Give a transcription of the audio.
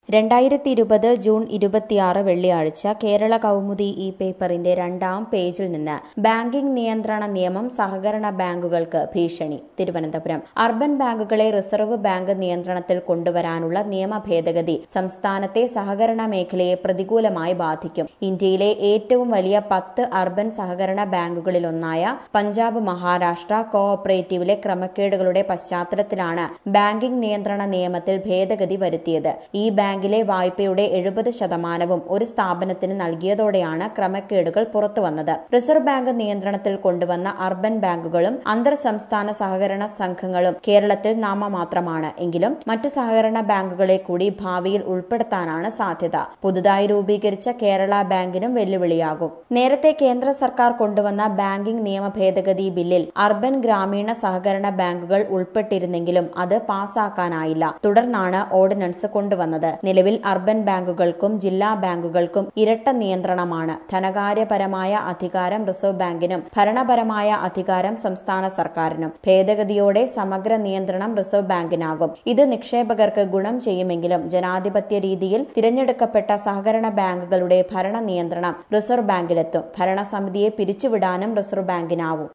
രണ്ടായിരത്തി ഇരുപത് ജൂൺ ഇരുപത്തിയാറ് വെള്ളിയാഴ്ച കേരള കൗമുദി ഈ പേപ്പറിന്റെ രണ്ടാം പേജിൽ നിന്ന് ബാങ്കിംഗ് നിയന്ത്രണ നിയമം സഹകരണ ബാങ്കുകൾക്ക് ഭീഷണി തിരുവനന്തപുരം അർബൻ ബാങ്കുകളെ റിസർവ് ബാങ്ക് നിയന്ത്രണത്തിൽ കൊണ്ടുവരാനുള്ള നിയമ ഭേദഗതി സംസ്ഥാനത്തെ സഹകരണ മേഖലയെ പ്രതികൂലമായി ബാധിക്കും ഇന്ത്യയിലെ ഏറ്റവും വലിയ പത്ത് അർബൻ സഹകരണ ബാങ്കുകളിലൊന്നായ പഞ്ചാബ് മഹാരാഷ്ട്ര കോ ഓപ്പറേറ്റീവിലെ ക്രമക്കേടുകളുടെ പശ്ചാത്തലത്തിലാണ് ബാങ്കിംഗ് നിയന്ത്രണ നിയമത്തിൽ ഭേദഗതി വരുത്തിയത് ഈ ബാങ്കിലെ വായ്പയുടെ എഴുപത് ശതമാനവും ഒരു സ്ഥാപനത്തിന് നൽകിയതോടെയാണ് ക്രമക്കേടുകൾ പുറത്തുവന്നത് റിസർവ് ബാങ്ക് നിയന്ത്രണത്തിൽ കൊണ്ടുവന്ന അർബൻ ബാങ്കുകളും അന്തർ സംസ്ഥാന സഹകരണ സംഘങ്ങളും കേരളത്തിൽ നാമമാത്രമാണ് എങ്കിലും മറ്റ് സഹകരണ ബാങ്കുകളെ കൂടി ഭാവിയിൽ ഉൾപ്പെടുത്താനാണ് സാധ്യത പുതുതായി രൂപീകരിച്ച കേരള ബാങ്കിനും വെല്ലുവിളിയാകും നേരത്തെ കേന്ദ്ര സർക്കാർ കൊണ്ടുവന്ന ബാങ്കിംഗ് നിയമ ഭേദഗതി ബില്ലിൽ അർബൻ ഗ്രാമീണ സഹകരണ ബാങ്കുകൾ ഉൾപ്പെട്ടിരുന്നെങ്കിലും അത് പാസാക്കാനായില്ല തുടർന്നാണ് ഓർഡിനൻസ് കൊണ്ടുവന്നത് നിലവിൽ അർബൻ ബാങ്കുകൾക്കും ജില്ലാ ബാങ്കുകൾക്കും ഇരട്ട നിയന്ത്രണമാണ് ധനകാര്യപരമായ അധികാരം റിസർവ് ബാങ്കിനും ഭരണപരമായ അധികാരം സംസ്ഥാന സർക്കാരിനും ഭേദഗതിയോടെ സമഗ്ര നിയന്ത്രണം റിസർവ് ബാങ്കിനാകും ഇത് നിക്ഷേപകർക്ക് ഗുണം ചെയ്യുമെങ്കിലും ജനാധിപത്യ രീതിയിൽ തിരഞ്ഞെടുക്കപ്പെട്ട സഹകരണ ബാങ്കുകളുടെ ഭരണ നിയന്ത്രണം റിസർവ് ബാങ്കിലെത്തും ഭരണസമിതിയെ പിരിച്ചുവിടാനും റിസർവ് ബാങ്കിനാവും